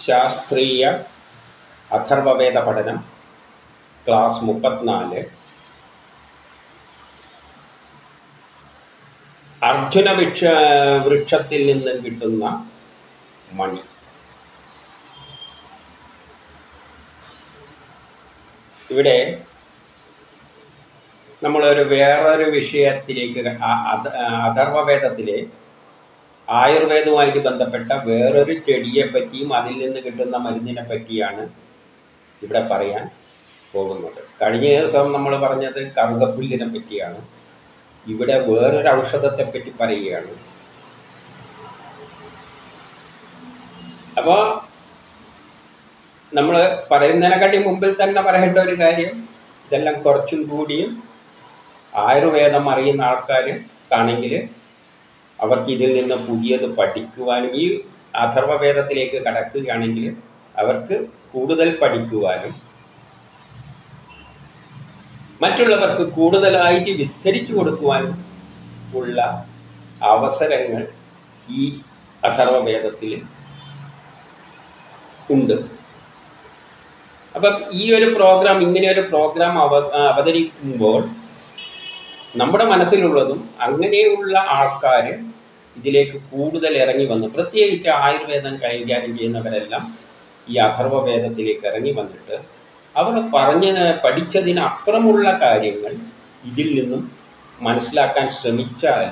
ശാസ്ത്രീയ അഥർവവേദ പഠനം ക്ലാസ് മുപ്പത്തിനാല് അർജുന വൃക്ഷ വൃക്ഷത്തിൽ നിന്ന് കിട്ടുന്ന മണി ഇവിടെ നമ്മളൊരു വേറൊരു വിഷയത്തിലേക്ക് അ- അധ- അഥർവവേദത്തിലെ ആയുർവേദവുമായിട്ട് ബന്ധപ്പെട്ട വേറൊരു ചെടിയെ പറ്റിയും അതിൽ നിന്ന് കിട്ടുന്ന മരുന്നിനെ പറ്റിയാണ് ഇവിടെ പറയാൻ പോകുന്നത് കഴിഞ്ഞ ദിവസം നമ്മൾ പറഞ്ഞത് കറുകപ്പുല്ലിനെ പറ്റിയാണ് ഇവിടെ വേറൊരു ഔഷധത്തെ പറ്റി പറയുകയാണ് അപ്പോൾ നമ്മൾ പറയുന്നതിനെക്കാട്ടി മുമ്പിൽ തന്നെ പറയേണ്ട ഒരു കാര്യം ഇതെല്ലാം കുറച്ചും കൂടിയും ആയുർവേദം അറിയുന്ന ആൾക്കാർ ആണെങ്കിൽ അവർക്ക് ഇതിൽ നിന്ന് പുതിയത് പഠിക്കുവാനും ഈ അഥർവവേദത്തിലേക്ക് കടക്കുകയാണെങ്കിൽ അവർക്ക് കൂടുതൽ പഠിക്കുവാനും മറ്റുള്ളവർക്ക് കൂടുതലായിട്ട് വിസ്തരിച്ചു കൊടുക്കുവാനും ഉള്ള അവസരങ്ങൾ ഈ അഥർവവേദത്തിൽ ഉണ്ട് അപ്പം ഈ ഒരു പ്രോഗ്രാം ഇങ്ങനെ ഒരു പ്രോഗ്രാം അവ അവതരിക്കുമ്പോൾ നമ്മുടെ മനസ്സിലുള്ളതും അങ്ങനെയുള്ള ആൾക്കാർ ഇതിലേക്ക് കൂടുതൽ ഇറങ്ങി വന്നു പ്രത്യേകിച്ച് ആയുർവേദം കൈകാര്യം ചെയ്യുന്നവരെല്ലാം ഈ അഥർവവേദത്തിലേക്ക് ഇറങ്ങി വന്നിട്ട് അവർ പറഞ്ഞ പഠിച്ചതിനപ്പുറമുള്ള കാര്യങ്ങൾ ഇതിൽ നിന്നും മനസ്സിലാക്കാൻ ശ്രമിച്ചാൽ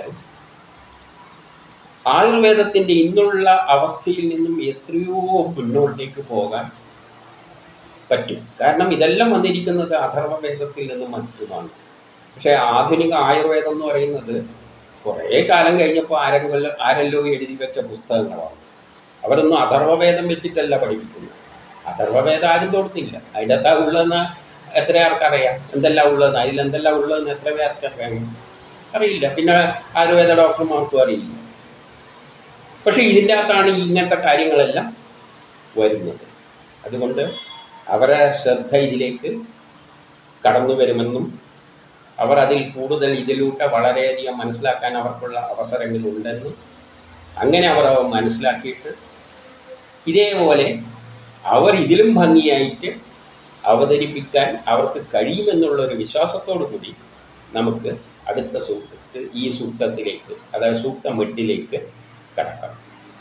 ആയുർവേദത്തിൻ്റെ ഇന്നുള്ള അവസ്ഥയിൽ നിന്നും എത്രയോ മുന്നോട്ടേക്ക് പോകാൻ പറ്റും കാരണം ഇതെല്ലാം വന്നിരിക്കുന്നത് അഥർവവേദത്തിൽ നിന്നും മറ്റുമാണ് പക്ഷേ ആധുനിക ആയുർവേദം എന്ന് പറയുന്നത് കുറേ കാലം കഴിഞ്ഞപ്പോൾ ആരെങ്കിലും ആരെല്ലോ എഴുതി വെച്ച പുസ്തകങ്ങളാണ് അവരൊന്നും അഥർവവേദം വെച്ചിട്ടല്ല പഠിപ്പിക്കുന്നത് അഥർവവേദം ആരും തൊടുത്തില്ല അതിൻ്റെ അകത്താ ഉള്ളതെന്ന് എത്ര ആൾക്കറിയാം എന്തെല്ലാം ഉള്ളതെന്ന് അതിൽ എന്തെല്ലാം ഉള്ളതെന്ന് എത്ര പേർക്ക് അറിയാം അറിയില്ല പിന്നെ ആയുർവേദ ഡോക്ടർമാർക്കും അറിയില്ല പക്ഷേ ഇതിൻ്റെ അകത്താണ് ഇങ്ങനത്തെ കാര്യങ്ങളെല്ലാം വരുന്നത് അതുകൊണ്ട് അവരെ ശ്രദ്ധ ഇതിലേക്ക് കടന്നു വരുമെന്നും അവർ അതിൽ കൂടുതൽ ഇതിലൂടെ വളരെയധികം മനസ്സിലാക്കാൻ അവർക്കുള്ള അവസരങ്ങളുണ്ടെന്നും അങ്ങനെ അവർ അവ മനസ്സിലാക്കിയിട്ട് ഇതേപോലെ അവർ ഇതിലും ഭംഗിയായിട്ട് അവതരിപ്പിക്കാൻ അവർക്ക് കഴിയുമെന്നുള്ളൊരു വിശ്വാസത്തോടു കൂടി നമുക്ക് അടുത്ത സൂക്തത്തിൽ ഈ സൂക്തത്തിലേക്ക് അതായത് സൂക്തം എട്ടിലേക്ക് കടക്കാം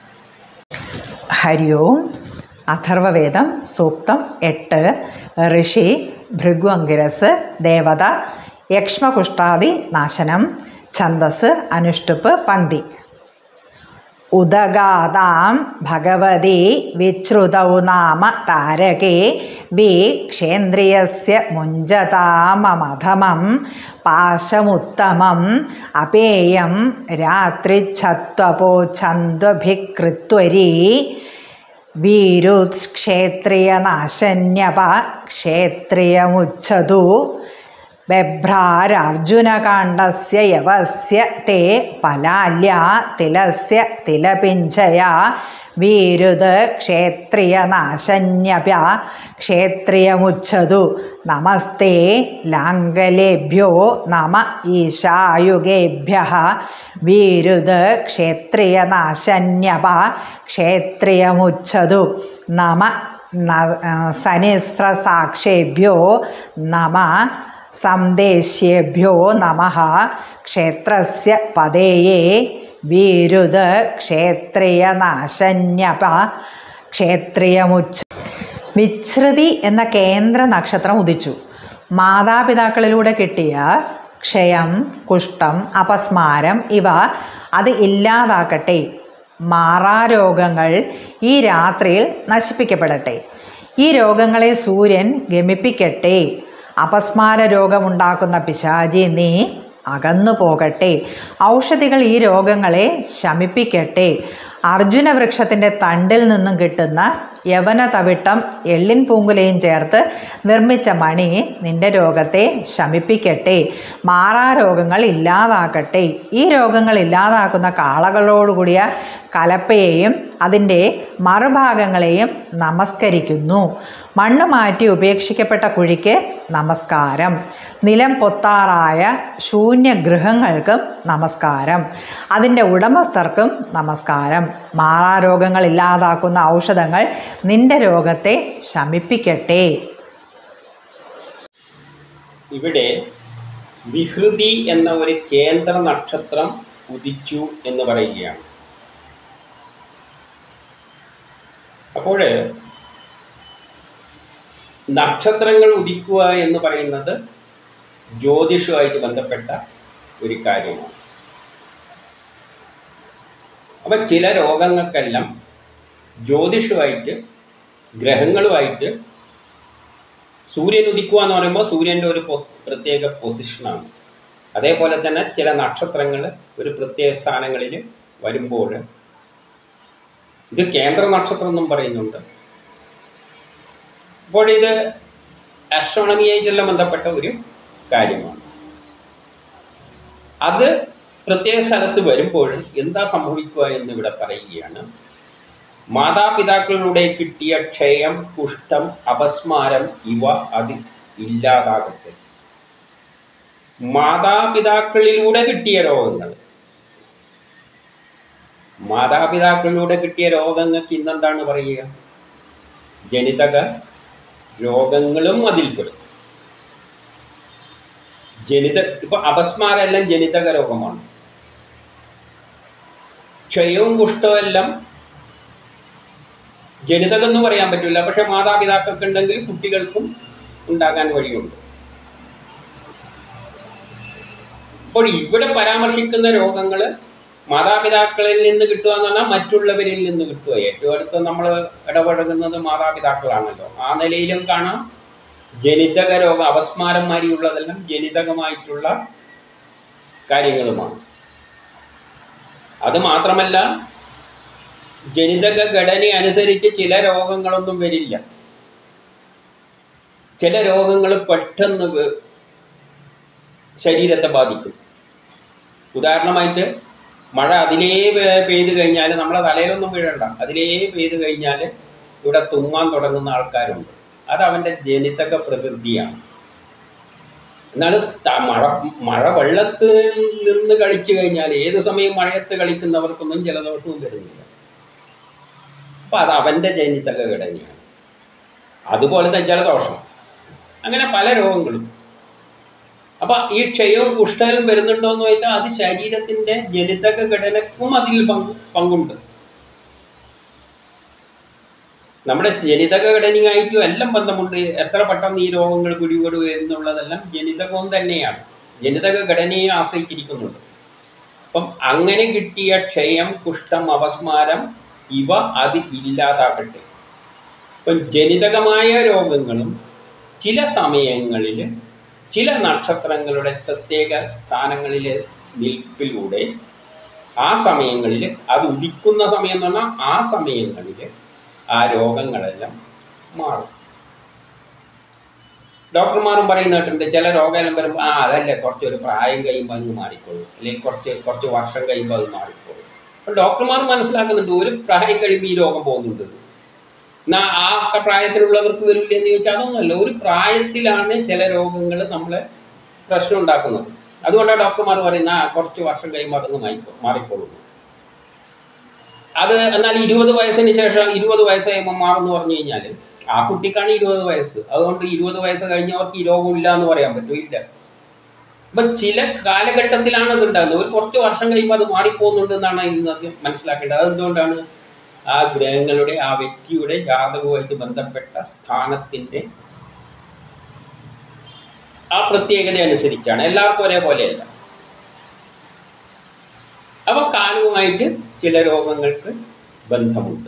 ഹരി ഓം അഥർവവേദം സൂക്തം എട്ട് ഋഷി ഭൃഗുഅങ്കിരസ് ദേവത യക്ഷ്മകുഷ്ടാദി നാശനം ഛന്ദസ് അനുഷ്ടുപ്പ് പങ്ക്തി ഉദഗാതാം ഭഗവതി വിശ്രുതൗ നാമ താരകേ വി ക്ഷേന്ദ്രിയസ്യ മുഞ്ചതാമമധമം പാശമുത്തമം അപേയം രാത്രിച്ഛത്വപോച്ഛന്ദഭികൃത്വരീ വീരുക്ഷേത്രിയനാശന്യപ ക്ഷേത്രിയമുച്ഛതു ബഭ്രാരാർജുനകാണ്ഡസ്യ യവസ്യ തേ പലാല്യ തിലസ്യ തിലപിഞ്ചയ വീരുത് ക്ഷേത്രിയനാശന്യപ്യ ക്ഷേത്രിയമുച്ഛതു നമസ്തേ ലാംഗലേഭ്യോ നമ ഈശായുഗേഭ്യ വീരുത് ക്ഷേത്രിയനാശന്യപ ക്ഷേത്രിയമുച്ഛതു നമ ന- സനിസ്രസാക്ഷേഭ്യോ നമ സന്ദേശേഭ്യോ നമ ക്ഷേത്രസ്യ പതേയേ വീരുത് ക്ഷേത്രിയനാശന്യപ ക്ഷേത്രിയമുച്ച വിച്ഛൃതി എന്ന കേന്ദ്ര നക്ഷത്രം ഉദിച്ചു മാതാപിതാക്കളിലൂടെ കിട്ടിയ ക്ഷയം കുഷ്ഠം അപസ്മാരം ഇവ അത് ഇല്ലാതാക്കട്ടെ മാറാരോഗങ്ങൾ ഈ രാത്രിയിൽ നശിപ്പിക്കപ്പെടട്ടെ ഈ രോഗങ്ങളെ സൂര്യൻ ഗമിപ്പിക്കട്ടെ അപസ്മാര രോഗമുണ്ടാക്കുന്ന പിശാചി നീ അകന്നു പോകട്ടെ ഔഷധികൾ ഈ രോഗങ്ങളെ ശമിപ്പിക്കട്ടെ അർജുന വൃക്ഷത്തിൻ്റെ തണ്ടിൽ നിന്നും കിട്ടുന്ന യവന തവിട്ടം എള്ളിൻ പൂങ്കുലയും ചേർത്ത് നിർമ്മിച്ച മണി നിന്റെ രോഗത്തെ ശമിപ്പിക്കട്ടെ മാറാരോഗങ്ങൾ ഇല്ലാതാക്കട്ടെ ഈ രോഗങ്ങൾ ഇല്ലാതാക്കുന്ന കാളകളോടുകൂടിയ കലപ്പയെയും അതിൻ്റെ മറുഭാഗങ്ങളെയും നമസ്കരിക്കുന്നു മണ്ണ് മാറ്റി ഉപേക്ഷിക്കപ്പെട്ട കുഴിക്ക് നമസ്കാരം നിലം പൊത്താറായ ശൂന്യഗൃഹങ്ങൾക്കും നമസ്കാരം അതിൻ്റെ ഉടമസ്ഥർക്കും നമസ്കാരം മാറാരോഗങ്ങൾ ഇല്ലാതാക്കുന്ന ഔഷധങ്ങൾ നിന്റെ രോഗത്തെ ശമിപ്പിക്കട്ടെ ഇവിടെ വിഹൃതി എന്ന ഒരു കേന്ദ്ര നക്ഷത്രം ഉദിച്ചു എന്ന് പറയുകയാണ് അപ്പോൾ നക്ഷത്രങ്ങൾ ഉദിക്കുക എന്ന് പറയുന്നത് ജ്യോതിഷവുമായിട്ട് ബന്ധപ്പെട്ട ഒരു കാര്യമാണ് അപ്പം ചില രോഗങ്ങൾക്കെല്ലാം ജ്യോതിഷവുമായിട്ട് ഗ്രഹങ്ങളുമായിട്ട് സൂര്യൻ ഉദിക്കുക എന്ന് പറയുമ്പോൾ സൂര്യൻ്റെ ഒരു പൊ- പ്രത്യേക പൊസിഷനാണ് അതേപോലെ തന്നെ ചില നക്ഷത്രങ്ങൾ ഒരു പ്രത്യേക സ്ഥാനങ്ങളിൽ വരുമ്പോൾ ഇത് കേന്ദ്ര നക്ഷത്രം എന്നും പറയുന്നുണ്ട് അപ്പോൾ ഇത് അസ്ട്രോണമിയായിട്ടെല്ലാം ബന്ധപ്പെട്ട ഒരു കാര്യമാണ് അത് പ്രത്യേക സ്ഥലത്ത് വരുമ്പോൾ എന്താ സംഭവിക്കുക എന്ന് ഇവിടെ പറയുകയാണ് മാതാപിതാക്കളിലൂടെ കിട്ടിയ ക്ഷയം കുഷ്ഠം അപസ്മാരം ഇവ അത് ഇല്ലാതാകട്ടെ മാതാപിതാക്കളിലൂടെ കിട്ടിയ രോഗങ്ങൾ മാതാപിതാക്കളിലൂടെ കിട്ടിയ രോഗങ്ങൾക്ക് ഇന്നെന്താണ് പറയുക ജനിതക രോഗങ്ങളും അതിൽപ്പെടും ജനിത ഇപ്പൊ അപസ്മാരെല്ലാം ജനിതക രോഗമാണ് ക്ഷയവും കുഷ്ഠവും എല്ലാം ജനിതകം എന്ന് പറയാൻ പറ്റില്ല പക്ഷെ മാതാപിതാക്കൾക്ക് ഉണ്ടെങ്കിൽ കുട്ടികൾക്കും ഉണ്ടാകാൻ വഴിയുണ്ട് അപ്പോൾ ഇവിടെ പരാമർശിക്കുന്ന രോഗങ്ങൾ മാതാപിതാക്കളിൽ നിന്ന് കിട്ടുക എന്ന് പറഞ്ഞാൽ മറ്റുള്ളവരിൽ നിന്ന് കിട്ടുക ഏറ്റവും അടുത്ത് നമ്മൾ ഇടപഴകുന്നത് മാതാപിതാക്കളാണല്ലോ ആ നിലയിലും കാണാം ജനിതക രോഗം അപസ്മാരം മാതിരിയുള്ളതെല്ലാം ജനിതകമായിട്ടുള്ള കാര്യങ്ങളുമാണ് അത് മാത്രമല്ല ജനിതക ഘടന അനുസരിച്ച് ചില രോഗങ്ങളൊന്നും വരില്ല ചില രോഗങ്ങൾ പെട്ടെന്ന് വ- ശരീരത്തെ ബാധിക്കും ഉദാഹരണമായിട്ട് മഴ അതിലേ പെ- പെയ്ത് കഴിഞ്ഞാൽ നമ്മളെ തലയിലൊന്നും വീഴണ്ട അതിലേ പെയ്ത് കഴിഞ്ഞാൽ ഇവിടെ തുമ്മാൻ തുടങ്ങുന്ന ആൾക്കാരുണ്ട് അത് അവൻ്റെ ജനിതക പ്രകൃതിയാണ് എന്നാൽ ത- മഴ മഴ വെള്ളത്ത് നിന്ന് കളിച്ചു കഴിഞ്ഞാൽ ഏത് സമയം മഴയത്ത് കളിക്കുന്നവർക്കൊന്നും ജലദോഷവും വരുന്നില്ല അപ്പം അത് അവൻ്റെ ജനിതക ഘടനയാണ് അതുപോലത്തെ ജലദോഷം അങ്ങനെ പല രോഗങ്ങളും അപ്പൊ ഈ ക്ഷയവും കുഷ്ഠവും വരുന്നുണ്ടോ എന്ന് ചോദിച്ചാൽ അത് ശരീരത്തിന്റെ ജനിതക ഘടനക്കും അതിൽ പങ്ക് പങ്കുണ്ട് നമ്മുടെ ജനിതക ഘടനയായിട്ടും എല്ലാം ബന്ധമുണ്ട് എത്ര പെട്ടെന്ന് ഈ രോഗങ്ങൾ പിടിപെടുക എന്നുള്ളതെല്ലാം ജനിതകവും തന്നെയാണ് ജനിതക ഘടനയെ ആശ്രയിച്ചിരിക്കുന്നുണ്ട് അപ്പം അങ്ങനെ കിട്ടിയ ക്ഷയം കുഷ്ഠം അപസ്മാരം ഇവ അത് ഇല്ലാതാക്കട്ടെ ഇപ്പം ജനിതകമായ രോഗങ്ങളും ചില സമയങ്ങളിൽ ചില നക്ഷത്രങ്ങളുടെ പ്രത്യേക സ്ഥാനങ്ങളിലെ നിൽപ്പിലൂടെ ആ സമയങ്ങളിൽ അത് ഉദിക്കുന്ന സമയം എന്ന് പറഞ്ഞാൽ ആ സമയങ്ങളിൽ ആ രോഗങ്ങളെല്ലാം മാറും ഡോക്ടർമാരും പറയുന്ന കേട്ടിട്ടുണ്ട് ചില രോഗമെല്ലാം വരുമ്പോൾ ആ അതല്ലേ കുറച്ച് ഒരു പ്രായം കഴിയുമ്പോൾ അങ്ങ് മാറിക്കോളും അല്ലെങ്കിൽ കുറച്ച് കുറച്ച് വർഷം കഴിയുമ്പോൾ അത് മാറിക്കോളും അപ്പോൾ ഡോക്ടർമാർ മനസ്സിലാക്കുന്നുണ്ട് ഒരു പ്രായം കഴിയുമ്പോൾ ഈ രോഗം പോകുന്നുണ്ട് എന്നാ ആ പ്രായത്തിലുള്ളവർക്ക് വരില്ല എന്ന് ചോദിച്ചാൽ അതൊന്നുമല്ല ഒരു പ്രായത്തിലാണ് ചില രോഗങ്ങൾ നമ്മളെ പ്രശ്നം ഉണ്ടാക്കുന്നത് അതുകൊണ്ടാണ് ഡോക്ടർമാർ പറയുന്ന ആ കുറച്ച് വർഷം കഴിയുമ്പോൾ അതൊന്ന് മാറിക്കോ മാറിക്കോളും അത് എന്നാൽ ഇരുപത് വയസ്സിന് ശേഷം ഇരുപത് വയസ്സ് കഴിയുമ്പോൾ മാറുമെന്ന് പറഞ്ഞു കഴിഞ്ഞാൽ ആ കുട്ടിക്കാണ് ഇരുപത് വയസ്സ് അതുകൊണ്ട് ഇരുപത് വയസ്സ് കഴിഞ്ഞവർക്ക് ഈ രോഗമില്ല എന്ന് പറയാൻ പറ്റും ഇല്ല അപ്പം ചില കാലഘട്ടത്തിലാണ് അത് ഉണ്ടാകുന്നത് ഒരു കുറച്ച് വർഷം കഴിയുമ്പോൾ അത് മാറിപ്പോകുന്നുണ്ട് എന്നാണ് ഇന്ന് ആദ്യം മനസ്സിലാക്കേണ്ടത് അതെന്തുകൊണ്ടാണ് ആ ഗ്രഹങ്ങളുടെ ആ വ്യക്തിയുടെ ജാതകവുമായിട്ട് ബന്ധപ്പെട്ട സ്ഥാനത്തിൻ്റെ ആ പ്രത്യേകത അനുസരിച്ചാണ് എല്ലാവർക്കും ഒരേപോലെയല്ല അപ്പോൾ കാലവുമായിട്ട് ചില രോഗങ്ങൾക്ക് ബന്ധമുണ്ട്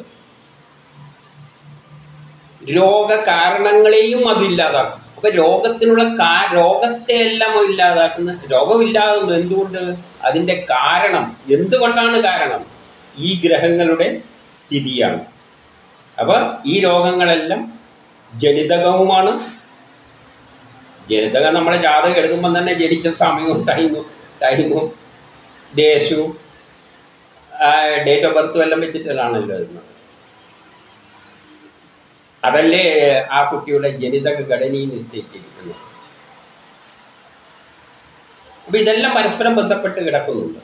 രോഗകാരണങ്ങളെയും അതില്ലാതാക്കും അപ്പൊ രോഗത്തിനുള്ള കാ രോഗത്തെ എല്ലാം ഇല്ലാതാക്കുന്ന രോഗമില്ലാതുന്നത് എന്തുകൊണ്ട് അതിൻ്റെ കാരണം എന്തുകൊണ്ടാണ് കാരണം ഈ ഗ്രഹങ്ങളുടെ സ്ഥിതിയാണ് അപ്പോൾ ഈ രോഗങ്ങളെല്ലാം ജനിതകവുമാണ് ജനിതകം നമ്മളെ ജാതകം എടുക്കുമ്പോൾ തന്നെ ജനിച്ച സമയവും ടൈമും ടൈമും ദേശവും ഡേറ്റ് ഓഫ് ബർത്തും എല്ലാം വെച്ചിട്ടാണല്ലോ ഇരുന്നത് അതല്ലേ ആ കുട്ടിയുടെ ജനിതക ഘടനയും നിശ്ചയിച്ചിരിക്കുന്നത് അപ്പൊ ഇതെല്ലാം പരസ്പരം ബന്ധപ്പെട്ട് കിടക്കുന്നുണ്ട്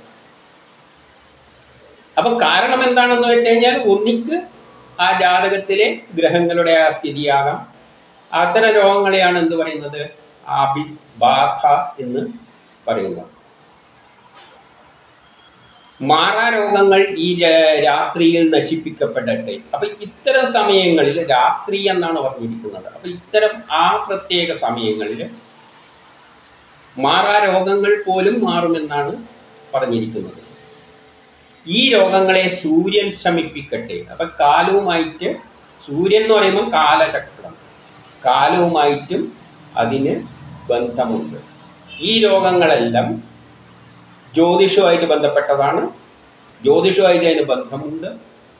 അപ്പൊ കാരണം എന്താണെന്ന് വെച്ച് കഴിഞ്ഞാൽ ഒന്നിക്ക് ആ ജാതകത്തിലെ ഗ്രഹങ്ങളുടെ ആ സ്ഥിതിയാകാം അത്തരം രോഗങ്ങളെയാണ് എന്ത് പറയുന്നത് അഭിബാധ എന്ന് പറയുന്നത് മാറാരോഗങ്ങൾ ഈ ര- രാത്രിയിൽ നശിപ്പിക്കപ്പെടട്ടെ അപ്പൊ ഇത്തരം സമയങ്ങളിൽ രാത്രി എന്നാണ് പറഞ്ഞിരിക്കുന്നത് അപ്പൊ ഇത്തരം ആ പ്രത്യേക സമയങ്ങളിൽ മാറാരോഗങ്ങൾ പോലും മാറുമെന്നാണ് പറഞ്ഞിരിക്കുന്നത് ഈ രോഗങ്ങളെ സൂര്യൻ ശമിപ്പിക്കട്ടെ അപ്പൊ കാലവുമായിട്ട് സൂര്യൻ എന്ന് പറയുമ്പോൾ കാലചക്രം കാലവുമായിട്ടും അതിന് ബന്ധമുണ്ട് ഈ രോഗങ്ങളെല്ലാം ജ്യോതിഷവുമായിട്ട് ബന്ധപ്പെട്ടതാണ് ജ്യോതിഷവുമായിട്ട് അതിന് ബന്ധമുണ്ട്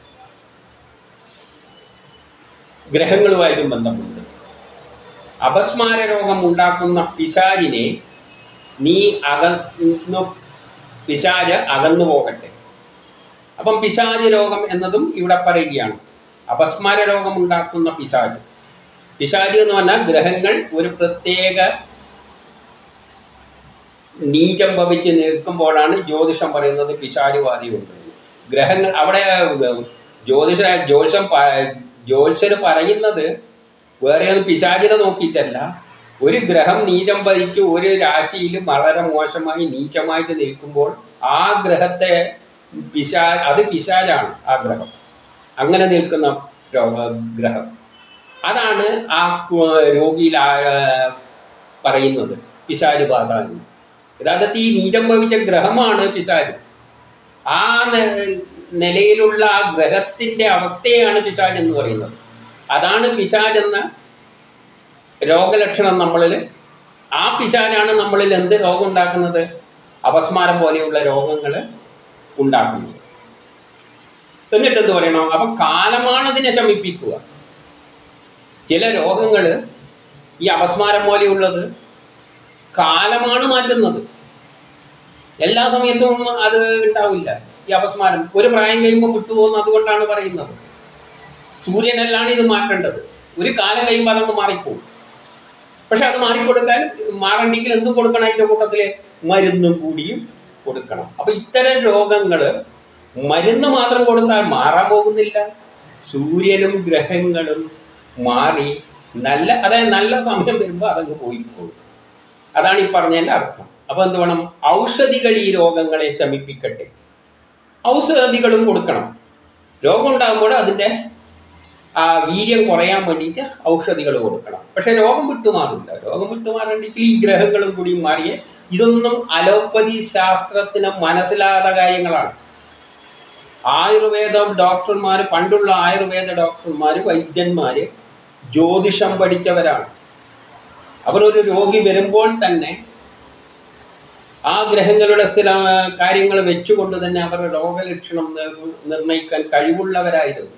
ഗ്രഹങ്ങളുമായിട്ടും ബന്ധമുണ്ട് അപസ്മാര രോഗം ഉണ്ടാക്കുന്ന പിശാചിനെ നീ അകന്നു പിശാച് അകന്നു പോകട്ടെ അപ്പം പിശാച് രോഗം എന്നതും ഇവിടെ പറയുകയാണ് അപസ്മാര രോഗം ഉണ്ടാക്കുന്ന പിശാച് പിശാച് എന്ന് പറഞ്ഞാൽ ഗ്രഹങ്ങൾ ഒരു പ്രത്യേക നീചം ഭവിച്ച് നിൽക്കുമ്പോഴാണ് ജ്യോതിഷം പറയുന്നത് പിശാചുവാദിയുണ്ട് ഗ്രഹങ്ങൾ അവിടെ ജ്യോതിഷ ജ്യോത്സം ജ്യോത്സര് പറയുന്നത് വേറെ ഒന്നും പിശാചിനെ നോക്കിയിട്ടല്ല ഒരു ഗ്രഹം നീചം ഭരിച്ച് ഒരു രാശിയിൽ വളരെ മോശമായി നീചമായിട്ട് നിൽക്കുമ്പോൾ ആ ഗ്രഹത്തെ പിശാ അത് പിശാചാണ് ആ ഗ്രഹം അങ്ങനെ നിൽക്കുന്ന രോഗ ഗ്രഹം അതാണ് ആ കു- രോഗിയിൽ ആ- പറയുന്നത് പിശാച് ബാധ എന്ന് യഥാർത്ഥത്തിൽ ഈ നീചം ഭവിച്ച ഗ്രഹമാണ് പിശാച് ആ ന- നിലയിലുള്ള ആ ഗ്രഹത്തിന്റെ അവസ്ഥയാണ് പിശാജ് എന്ന് പറയുന്നത് അതാണ് പിശാജ് എന്ന രോഗലക്ഷണം നമ്മളിൽ ആ പിശാചാണ് നമ്മളിൽ എന്ത് രോഗം ഉണ്ടാക്കുന്നത് അപസ്മാരം പോലെയുള്ള രോഗങ്ങൾ ഉണ്ടാക്കുന്നത് എന്നിട്ട് എന്ത് പറയണം അപ്പൊ കാലമാണ് അതിനെ ശമിപ്പിക്കുക ചില രോഗങ്ങൾ ഈ അപസ്മാരം പോലെയുള്ളത് കാലമാണ് മാറ്റുന്നത് എല്ലാ സമയത്തും അത് ഉണ്ടാവില്ല ഈ അപസ്മാരം ഒരു പ്രായം കഴിയുമ്പോൾ വിട്ടുപോകുന്നു അതുകൊണ്ടാണ് പറയുന്നത് സൂര്യനെല്ലാണ് ഇത് മാറ്റേണ്ടത് ഒരു കാലം കഴിയുമ്പോൾ അതങ്ങ് മാറിപ്പോകും പക്ഷെ അത് മാറിക്കൊടുക്കാൻ മാറണ്ടെങ്കിൽ എന്തും കൊടുക്കണം അതിൻ്റെ കൂട്ടത്തിൽ മരുന്നും കൂടിയും കൊടുക്കണം അപ്പൊ ഇത്തരം രോഗങ്ങൾ മരുന്ന് മാത്രം കൊടുത്താൽ മാറാൻ പോകുന്നില്ല സൂര്യനും ഗ്രഹങ്ങളും മാറി നല്ല അതായത് നല്ല സമയം വരുമ്പോൾ അതങ്ങ് പോയി പോകും അതാണ് ഈ പറഞ്ഞതിൻ്റെ അർത്ഥം അപ്പൊ എന്ത് വേണം ഔഷധികൾ ഈ രോഗങ്ങളെ ശമിപ്പിക്കട്ടെ ഔഷധികളും കൊടുക്കണം രോഗം ഉണ്ടാകുമ്പോൾ അതിൻ്റെ ആ വീര്യം കുറയാൻ വേണ്ടിയിട്ട് ഔഷധികൾ കൊടുക്കണം പക്ഷെ രോഗം വിട്ടുമാറില്ല രോഗം വിട്ടുമാറണ്ടെങ്കിൽ ഈ ഗ്രഹങ്ങളും കൂടി മാറിയേ ഇതൊന്നും അലോപ്പതി ശാസ്ത്രത്തിന് മനസ്സിലാകാത്ത കാര്യങ്ങളാണ് ആയുർവേദം ഡോക്ടർമാർ പണ്ടുള്ള ആയുർവേദ ഡോക്ടർമാർ വൈദ്യന്മാർ ജ്യോതിഷം പഠിച്ചവരാണ് അവർ ഒരു രോഗി വരുമ്പോൾ തന്നെ ആ ഗ്രഹങ്ങളുടെ ചില കാര്യങ്ങൾ വെച്ചുകൊണ്ട് തന്നെ അവർ രോഗലക്ഷണം നിർ- നിർണ്ണയിക്കാൻ കഴിവുള്ളവരായിരുന്നു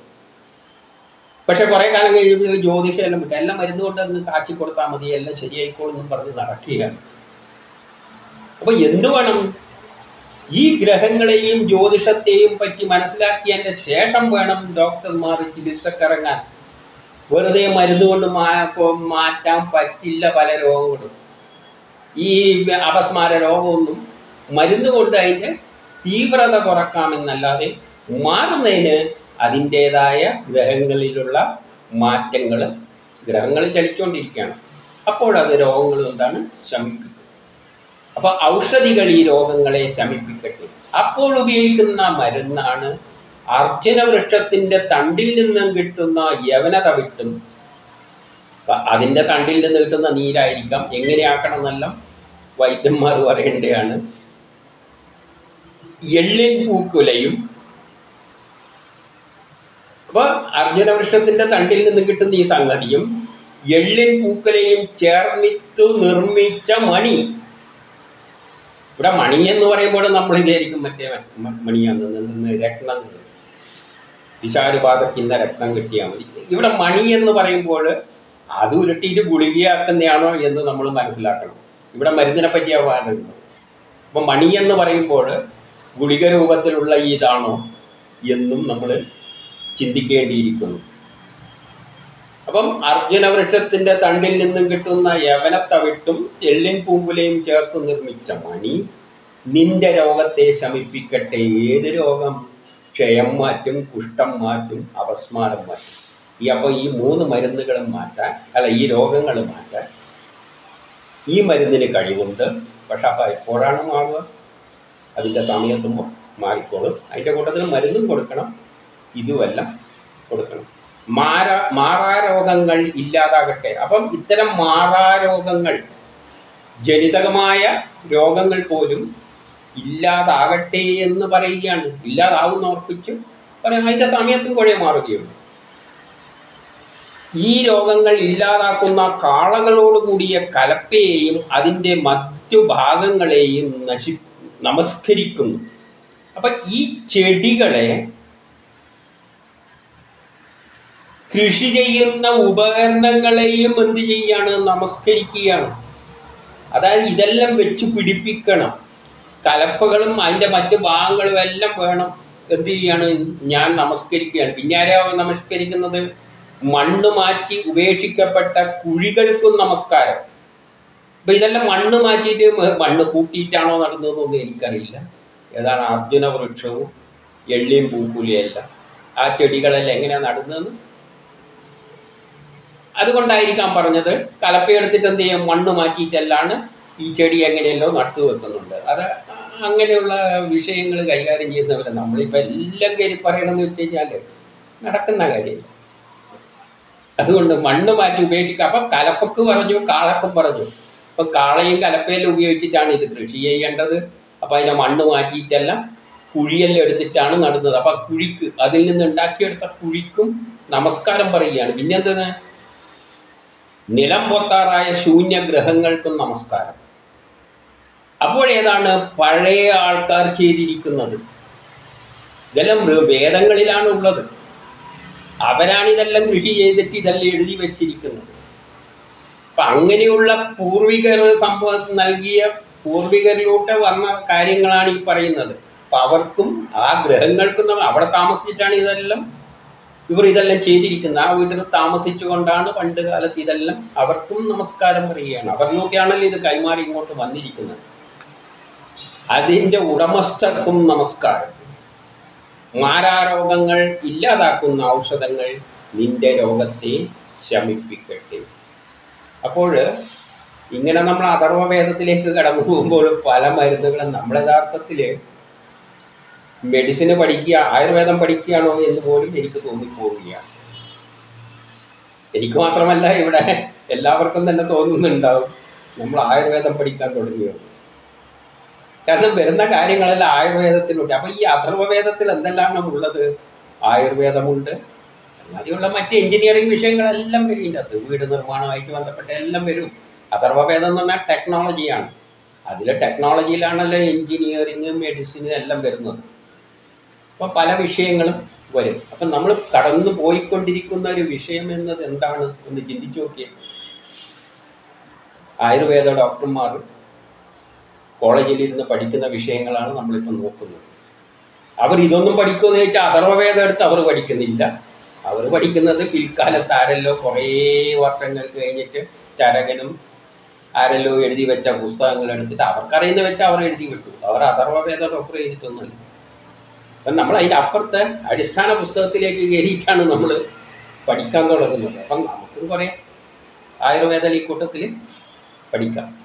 പക്ഷെ കുറെ കാലം കഴിയുമ്പോൾ ജ്യോതിഷം എല്ലാം വിട്ടു എല്ലാം മരുന്ന് കൊണ്ട് അങ്ങ് കാച്ചി കൊടുത്താൽ മതി എല്ലാം ശരിയായിക്കോളും എന്നും പറഞ്ഞ് നടക്കുകയാണ് അപ്പൊ എന്തു വേണം ഈ ഗ്രഹങ്ങളെയും ജ്യോതിഷത്തെയും പറ്റി മനസ്സിലാക്കിയതിന്റെ ശേഷം വേണം ഡോക്ടർമാർ ചികിത്സക്കിറങ്ങാൻ വെറുതെ മരുന്ന് കൊണ്ട് മാ- കൊ- മാറ്റാൻ പറ്റില്ല പല രോഗങ്ങളും ഈ അപസ്മാര രോഗമൊന്നും മരുന്ന് കൊണ്ട് അതിൻ്റെ തീവ്രത കുറക്കാമെന്നല്ലാതെ മാറുന്നതിന് അതിൻ്റേതായ ഗ്രഹങ്ങളിലുള്ള മാറ്റങ്ങൾ ഗ്രഹങ്ങൾ ചലിച്ചുകൊണ്ടിരിക്കുകയാണ് അപ്പോഴത് രോഗങ്ങൾ എന്താണ് ശമിപ്പിക്കും അപ്പൊ ഔഷധികൾ ഈ രോഗങ്ങളെ ശമിപ്പിക്കട്ടെ അപ്പോൾ ഉപയോഗിക്കുന്ന മരുന്നാണ് അർജുന വൃക്ഷത്തിന്റെ തണ്ടിൽ നിന്നും കിട്ടുന്ന യവനത വിട്ടും അപ്പൊ അതിന്റെ തണ്ടിൽ നിന്ന് കിട്ടുന്ന നീരായിരിക്കാം എങ്ങനെയാക്കണം എന്നെല്ലാം വൈദ്യന്മാർ പറയേണ്ടതാണ് എള്ളിൻ പൂക്കുലയും അപ്പൊ അർജുന വൃക്ഷത്തിന്റെ തണ്ടിൽ നിന്ന് കിട്ടുന്ന ഈ സംഗതിയും എള്ളിൻ പൂക്കുലയും ചേർന്നിട്ടു നിർമ്മിച്ച മണി ഇവിടെ മണി എന്ന് പറയുമ്പോൾ നമ്മൾ വിചാരിക്കും മറ്റേ മ- മണിയാന്ന് നിന്ന് രത്നം വിശാലുപാതക്കുന്ന രത്നം കിട്ടിയാൽ മതി ഇവിടെ മണി എന്ന് പറയുമ്പോൾ അത് ഉരുട്ടിയിട്ട് ഗുളികയാക്കുന്നതാണോ എന്ന് നമ്മൾ മനസ്സിലാക്കണം ഇവിടെ മരുന്നിനെ പറ്റിയാണ് പറയുന്നത് അപ്പം മണി എന്ന് പറയുമ്പോൾ ഗുളിക രൂപത്തിലുള്ള ഈ ഇതാണോ എന്നും നമ്മൾ ചിന്തിക്കേണ്ടിയിരിക്കുന്നു അപ്പം അർജുന വൃക്ഷത്തിന്റെ തണ്ടിൽ നിന്നും കിട്ടുന്ന യവനത്തവിട്ടും എള്ളിൻ പൂമ്പുലയും ചേർത്ത് നിർമ്മിച്ച മണി നിന്റെ രോഗത്തെ ശമിപ്പിക്കട്ടെ ഏത് രോഗം ക്ഷയം മാറ്റും കുഷ്ഠം മാറ്റും അപസ്മാരം മാറ്റും ഈ അപ്പോൾ ഈ മൂന്ന് മരുന്നുകളും മാറ്റാൻ അല്ല ഈ രോഗങ്ങൾ മാറ്റാൻ ഈ മരുന്നിന് കഴിവുണ്ട് പക്ഷെ അപ്പം എപ്പോഴാണ് മാറുക അതിൻ്റെ സമയത്തുമ്പോൾ മാറിക്കോളും അതിൻ്റെ കൂട്ടത്തിൽ മരുന്നും കൊടുക്കണം ഇതുമെല്ലാം കൊടുക്കണം മാറാ മാറാരോഗങ്ങൾ ഇല്ലാതാകട്ടെ അപ്പം ഇത്തരം മാറാരോഗങ്ങൾ ജനിതകമായ രോഗങ്ങൾ പോലും ഇല്ലാതാകട്ടെ എന്ന് പറയുകയാണ് ഇല്ലാതാവുന്ന ഉറപ്പിച്ച് പറയാം അതിൻ്റെ സമയത്തും കുഴയെ മാറുകയുള്ളൂ ഈ രോഗങ്ങൾ ഇല്ലാതാക്കുന്ന കാളകളോട് കൂടിയ കലപ്പയെയും അതിൻ്റെ മധ്യഭാഗങ്ങളെയും നശി നമസ്കരിക്കുന്നു അപ്പം ഈ ചെടികളെ കൃഷി ചെയ്യുന്ന ഉപകരണങ്ങളെയും എന്ത് ചെയ്യാണ് നമസ്കരിക്കുകയാണ് അതായത് ഇതെല്ലാം വെച്ച് പിടിപ്പിക്കണം കലപ്പകളും അതിൻ്റെ മറ്റു ഭാഗങ്ങളും എല്ലാം വേണം എന്ത് ചെയ്യാണ് ഞാൻ നമസ്കരിക്കുകയാണ് പിന്നെ ആരാ നമസ്കരിക്കുന്നത് മണ്ണ് മാറ്റി ഉപേക്ഷിക്കപ്പെട്ട കുഴികൾക്കും നമസ്കാരം അപ്പം ഇതെല്ലാം മണ്ണ് മാറ്റിയിട്ട് മ- മണ്ണ് കൂട്ടിയിട്ടാണോ നടന്നതെന്നൊന്നും എനിക്കറിയില്ല ഏതാണ് അർജുന വൃക്ഷവും എള്ളിയും പൂക്കുലിയെല്ലാം ആ ചെടികളെല്ലാം എങ്ങനെയാണ് നടുന്നതെന്ന് അതുകൊണ്ടായിരിക്കാം പറഞ്ഞത് കലപ്പയെടുത്തിട്ട് എന്ത് ചെയ്യും മണ്ണ് മാറ്റിയിട്ടല്ലാണ് ഈ ചെടി എങ്ങനെയല്ലോ നട്ടു വെക്കുന്നുണ്ട് അത് അങ്ങനെയുള്ള വിഷയങ്ങൾ കൈകാര്യം ചെയ്യുന്നവരെ നമ്മളിപ്പോൾ എല്ലാം കയറി പറയണമെന്ന് വെച്ച് കഴിഞ്ഞാൽ നടക്കുന്ന കാര്യമില്ല അതുകൊണ്ട് മണ്ണ് മാറ്റി ഉപേക്ഷിക്കുക അപ്പം കലപ്പക്ക് പറഞ്ഞു കാളക്കും പറഞ്ഞു അപ്പം കാളയും കലപ്പയെല്ലാം ഉപയോഗിച്ചിട്ടാണ് ഇത് കൃഷി ചെയ്യേണ്ടത് അപ്പം അതിനെ മണ്ണ് മാറ്റിയിട്ടെല്ലാം കുഴിയെല്ലാം എടുത്തിട്ടാണ് നടുന്നത് അപ്പം ആ കുഴിക്ക് അതിൽ നിന്ന് ഉണ്ടാക്കിയെടുത്ത കുഴിക്കും നമസ്കാരം പറയുകയാണ് പിന്നെന്താണ് നിലം പൊത്താറായ ശൂന്യഗ്രഹങ്ങൾക്കും നമസ്കാരം അപ്പോഴേതാണ് പഴയ ആൾക്കാർ ചെയ്തിരിക്കുന്നത് ഇതെല്ലാം മൃ- വേദങ്ങളിലാണ് ഉള്ളത് അവരാണ് ഇതെല്ലാം കൃഷി ചെയ്തിട്ട് ഇതെല്ലാം എഴുതി വെച്ചിരിക്കുന്നത് അപ്പൊ അങ്ങനെയുള്ള പൂർവികർ സംഭവം നൽകിയ പൂർവികരിലൂടെ വന്ന കാര്യങ്ങളാണ് ഈ പറയുന്നത് അപ്പൊ അവർക്കും ആ ഗ്രഹങ്ങൾക്കും നമ്മ- അവിടെ താമസിച്ചിട്ടാണ് ഇതെല്ലാം ഇവർ ഇതെല്ലാം ചെയ്തിരിക്കുന്നത് ആ വീട്ടിൽ താമസിച്ചുകൊണ്ടാണ് പണ്ട് കാലത്ത് ഇതെല്ലാം അവർക്കും നമസ്കാരം പറയുകയാണ് അവരിലൊക്കെയാണല്ലോ ഇത് കൈമാറി ഇങ്ങോട്ട് വന്നിരിക്കുന്നത് അതിൻ്റെ ഉടമസ്ഥർക്കും നമസ്കാരം മാരാരോഗങ്ങൾ ഇല്ലാതാക്കുന്ന ഔഷധങ്ങൾ നിന്റെ രോഗത്തെ ശമിപ്പിക്കട്ടെ അപ്പോൾ ഇങ്ങനെ നമ്മൾ അഥർവവേദത്തിലേക്ക് കടന്നു പോകുമ്പോൾ പല മരുന്നുകളും നമ്മൾ യഥാർത്ഥത്തിൽ മെഡിസിന് പഠിക്കുക ആയുർവേദം പഠിക്കുകയാണോ എന്ന് പോലും എനിക്ക് തോന്നിപ്പോവുകയാണ് എനിക്ക് മാത്രമല്ല ഇവിടെ എല്ലാവർക്കും തന്നെ തോന്നുന്നുണ്ടാവും നമ്മൾ ആയുർവേദം പഠിക്കാൻ തുടങ്ങിയോ കാരണം വരുന്ന കാര്യങ്ങളെല്ലാം ആയുർവേദത്തിലുണ്ട് അപ്പം ഈ അഥർവവേദത്തിൽ എന്തെല്ലാം ഉള്ളത് ആയുർവേദമുണ്ട് അതുമാതിരിയുള്ള മറ്റ് എഞ്ചിനീയറിംഗ് വിഷയങ്ങളെല്ലാം വരും ഇതിൻ്റെ അകത്ത് വീട് നിർമ്മാണമായിട്ട് ബന്ധപ്പെട്ട എല്ലാം വരും അഥർവവേദം എന്ന് പറഞ്ഞാൽ ടെക്നോളജിയാണ് അതിൽ ടെക്നോളജിയിലാണല്ലോ എഞ്ചിനീയറിങ് മെഡിസിൻ എല്ലാം വരുന്നത് അപ്പോൾ പല വിഷയങ്ങളും വരും അപ്പം നമ്മൾ കടന്നു പോയിക്കൊണ്ടിരിക്കുന്ന ഒരു വിഷയം എന്നത് എന്താണ് ഒന്ന് ചിന്തിച്ചു നോക്കിയേ ആയുർവേദ ഡോക്ടർമാർ കോളേജിലിരുന്ന് പഠിക്കുന്ന വിഷയങ്ങളാണ് നമ്മളിപ്പോൾ നോക്കുന്നത് അവർ ഇതൊന്നും പഠിക്കുമെന്ന് ചോദിച്ചാൽ അഥർവവേദം എടുത്ത് അവർ പഠിക്കുന്നില്ല അവർ പഠിക്കുന്നത് പിൽക്കാലത്ത് ആരല്ലോ കുറേ വർഷങ്ങൾ കഴിഞ്ഞിട്ട് ചരകനും ആരല്ലോ എഴുതി വെച്ച പുസ്തകങ്ങൾ എടുത്തിട്ട് അവർക്കറിയുന്ന വെച്ച് അവർ എഴുതി വിട്ടു അവർ അഥർവവേദം റെഫർ ചെയ്തിട്ടൊന്നുമില്ല അപ്പം നമ്മൾ അതിൻ്റെ അപ്പുറത്തെ അടിസ്ഥാന പുസ്തകത്തിലേക്ക് കയറിയിട്ടാണ് നമ്മൾ പഠിക്കാൻ തുടങ്ങുന്നത് അപ്പം നമുക്കും കുറേ ആയുർവേദ ഈ കൂട്ടത്തിൽ പഠിക്കാം